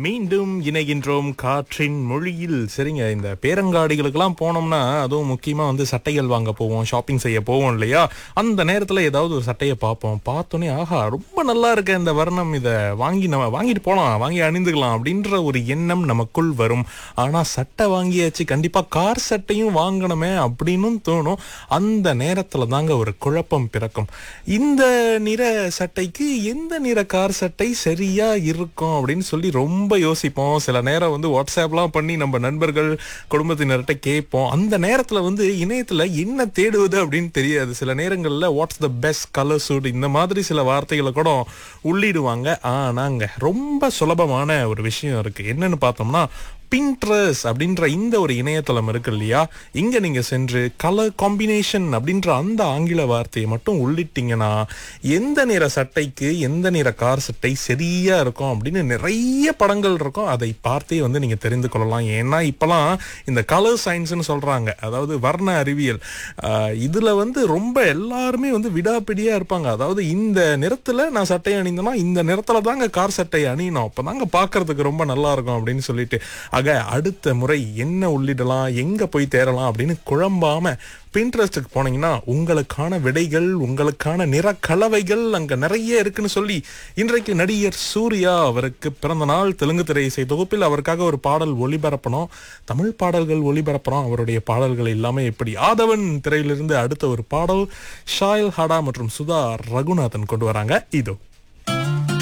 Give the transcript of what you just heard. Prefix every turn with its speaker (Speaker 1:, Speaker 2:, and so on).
Speaker 1: மீண்டும் இணைகின்றோம் காற்றின் மொழியில் சரிங்க இந்த பேரங்காடிகளுக்கெல்லாம் போனோம்னா அதுவும் முக்கியமா வந்து சட்டைகள் வாங்க போவோம் ஷாப்பிங் செய்ய போவோம் இல்லையா அந்த நேரத்துல ஏதாவது ஒரு சட்டையை பார்ப்போம் பார்த்தோன்னே ஆஹா ரொம்ப நல்லா இருக்க இந்த வர்ணம் இதை வாங்கி நம்ம வாங்கிட்டு போலாம் வாங்கி அணிந்துக்கலாம் அப்படின்ற ஒரு எண்ணம் நமக்குள் வரும் ஆனா சட்டை வாங்கியாச்சு கண்டிப்பா கார் சட்டையும் வாங்கணுமே அப்படின்னு தோணும் அந்த நேரத்துல தாங்க ஒரு குழப்பம் பிறக்கும் இந்த நிற சட்டைக்கு எந்த நிற கார் சட்டை சரியா இருக்கும் அப்படின்னு சொல்லி ரொம்ப யோசிப்போம் சில நேரம் வந்து வாட்ஸ்அப்லாம் பண்ணி நம்ம நண்பர்கள் குடும்பத்தினர்கிட்ட கேட்போம் அந்த நேரத்துல வந்து இணையத்துல என்ன தேடுவது அப்படின்னு தெரியாது சில நேரங்கள்ல what's the best colour suit இந்த மாதிரி சில வார்த்தைகளை கூட உள்ளிடுவாங்க ஆனாங்க ரொம்ப சுலபமான ஒரு விஷயம் இருக்கு என்னன்னு பார்த்தோம்னா பின்ட்ரஸ் அப்படின்ற இந்த ஒரு இணையதளம் இருக்கு இல்லையா இங்க நீங்க சென்று கலர் காம்பினேஷன் அப்படின்ற அந்த ஆங்கில வார்த்தையை மட்டும் உள்ளிட்டீங்கன்னா எந்த நிற சட்டைக்கு எந்த நிற கார் சட்டை சரியா இருக்கும் அப்படின்னு நிறைய படங்கள் இருக்கும் அதை பார்த்தே வந்து நீங்க தெரிந்து கொள்ளலாம் ஏன்னா இப்பெல்லாம் இந்த கலர் சயின்ஸ்னு சொல்றாங்க அதாவது வர்ண அறிவியல் ஆஹ் இதுல வந்து ரொம்ப எல்லாருமே வந்து விடாப்பிடியா இருப்பாங்க அதாவது இந்த நிறத்துல நான் சட்டை அணிந்தேன்னா இந்த நிறத்துல தாங்க கார் சட்டை அணியணும் அப்பதாங்க பார்க்கிறதுக்கு ரொம்ப நல்லா இருக்கும் அப்படின்னு சொல்லிட்டு ஆக அடுத்த முறை என்ன உள்ளிடலாம் எங்க போய் தேரலாம் அப்படின்னு குழம்பாம பின்ட்ரெஸ்ட்டுக்கு போனீங்கன்னா உங்களுக்கான விடைகள் உங்களுக்கான நிற கலவைகள் அங்க நிறைய இருக்குன்னு சொல்லி இன்றைக்கு நடிகர் சூர்யா அவருக்கு பிறந்த நாள் தெலுங்கு திரை இசை தொகுப்பில் அவருக்காக ஒரு பாடல் ஒளிபரப்பணும் தமிழ் பாடல்கள் ஒளிபரப்புறோம் அவருடைய பாடல்கள் எல்லாமே எப்படி ஆதவன் திரையிலிருந்து அடுத்த ஒரு பாடல் ஷாயல் ஹாடா மற்றும் சுதா ரகுநாதன் கொண்டு வராங்க இதோ